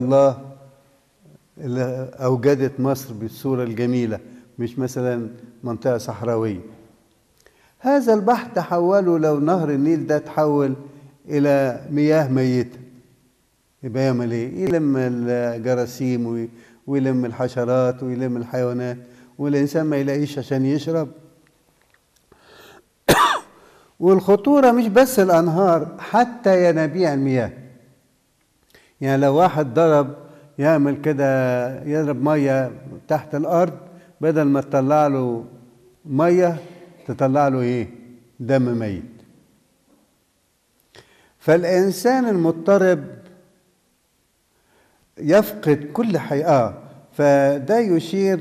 الله اللي أوجدت مصر بالصورة الجميلة مش مثلا منطقة صحراوية هذا البحر تحوله لو نهر النيل ده تحول إلى مياه ميتة يبقى يعمل إيه؟ يلم الجراثيم وي- ويلم الحشرات ويلم الحيوانات والإنسان ما يلاقيش عشان يشرب والخطورة مش بس الأنهار حتى ينابيع المياه يعني لو واحد ضرب يعمل كده يضرب ميه تحت الارض بدل ما تطلع له ميه تطلع له ايه دم ميت فالانسان المضطرب يفقد كل حياه فده يشير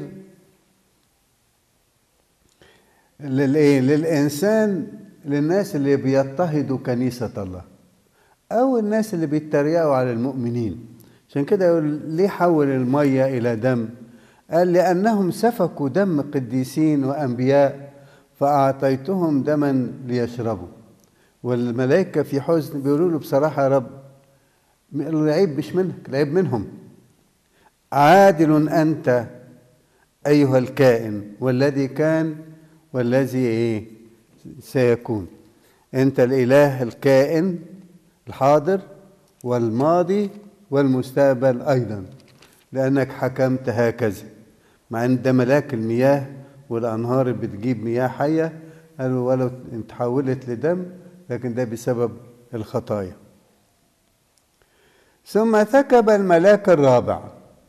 للايه للانسان للناس اللي بيضطهدوا كنيسه الله او الناس اللي بيتريقوا على المؤمنين عشان كده يقول ليه حول الميه الى دم قال لانهم سفكوا دم قديسين وانبياء فاعطيتهم دما ليشربوا والملائكه في حزن بيقولوا له بصراحه يا رب العيب مش منك العيب منهم عادل انت ايها الكائن والذي كان والذي ايه سيكون انت الاله الكائن الحاضر والماضي والمستقبل ايضا لانك حكمت هكذا مع ان ده ملاك المياه والانهار اللي بتجيب مياه حيه قالوا ولو ان تحولت لدم لكن ده بسبب الخطايا ثم ثكب الملاك الرابع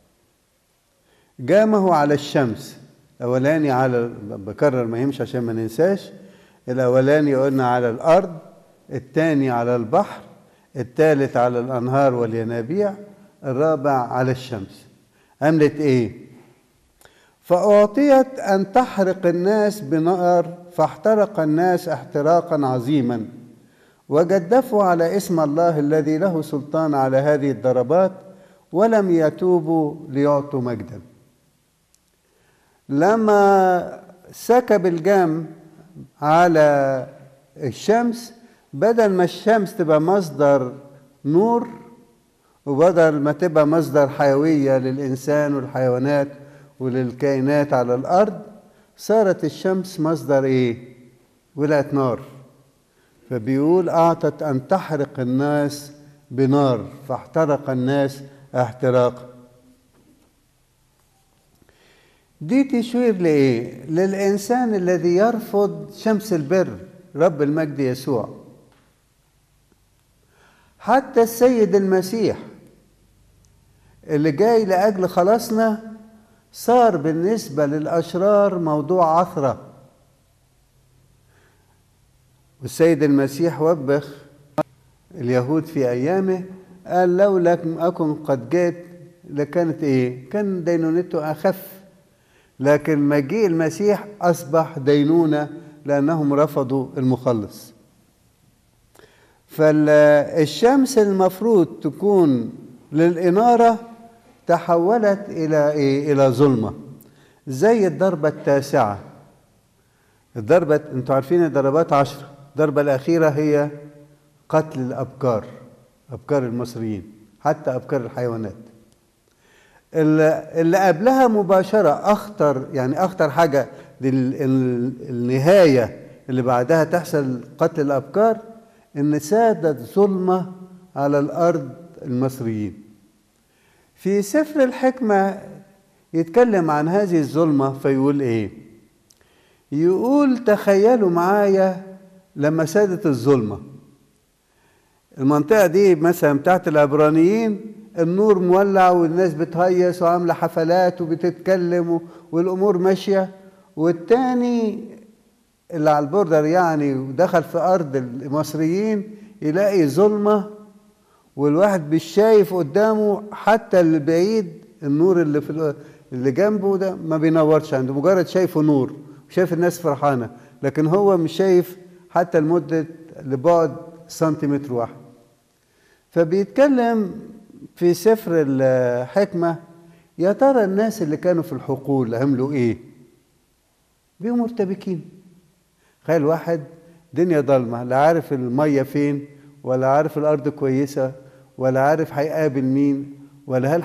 جامه على الشمس الاولاني على بكرر ما يمشي عشان ما ننساش الاولاني قلنا على الارض الثاني على البحر الثالث على الانهار والينابيع الرابع على الشمس عملت ايه فاعطيت ان تحرق الناس بنار فاحترق الناس احتراقا عظيما وجدفوا على اسم الله الذي له سلطان على هذه الضربات ولم يتوبوا ليعطوا مجدا لما سكب الجام على الشمس بدل ما الشمس تبقى مصدر نور وبدل ما تبقى مصدر حيوية للإنسان والحيوانات وللكائنات على الأرض صارت الشمس مصدر إيه؟ ولعة نار فبيقول أعطت أن تحرق الناس بنار فاحترق الناس احتراقا دي تشير لإيه؟ للإنسان الذي يرفض شمس البر رب المجد يسوع حتى السيد المسيح اللي جاي لأجل خلاصنا صار بالنسبة للأشرار موضوع عثرة والسيد المسيح وبخ اليهود في أيامه قال لو لم أكن قد جئت لكانت إيه؟ كان دينونته أخف لكن مجيء المسيح أصبح دينونة لأنهم رفضوا المخلص فالشمس المفروض تكون للإنارة تحولت إلى إيه؟ إلى ظلمة زي الضربة التاسعة الضربة أنتوا عارفين الضربات عشرة الضربة الأخيرة هي قتل الأبكار أبكار المصريين حتى أبكار الحيوانات اللي قبلها مباشرة أخطر يعني أخطر حاجة دي النهاية اللي بعدها تحصل قتل الأبكار إن سادت ظلمة على الأرض المصريين في سفر الحكمة يتكلم عن هذه الظلمة فيقول إيه يقول تخيلوا معايا لما سادت الظلمة المنطقة دي مثلا بتاعت العبرانيين النور مولع والناس بتهيص وعاملة حفلات وبتتكلم والأمور ماشية والتاني اللي على البوردر يعني ودخل في أرض المصريين يلاقي ظلمة والواحد مش شايف قدامه حتى اللي بعيد النور اللي في اللي جنبه ده ما بينورش عنده مجرد شايفه نور شايف الناس فرحانة لكن هو مش شايف حتى لمدة لبعد سنتيمتر واحد فبيتكلم في سفر الحكمة يا ترى الناس اللي كانوا في الحقول عملوا ايه بيهم مرتبكين تخيل واحد دنيا ضلمة لا عارف المية فين ولا عارف الأرض كويسة ولا عارف هيقابل مين ولا هل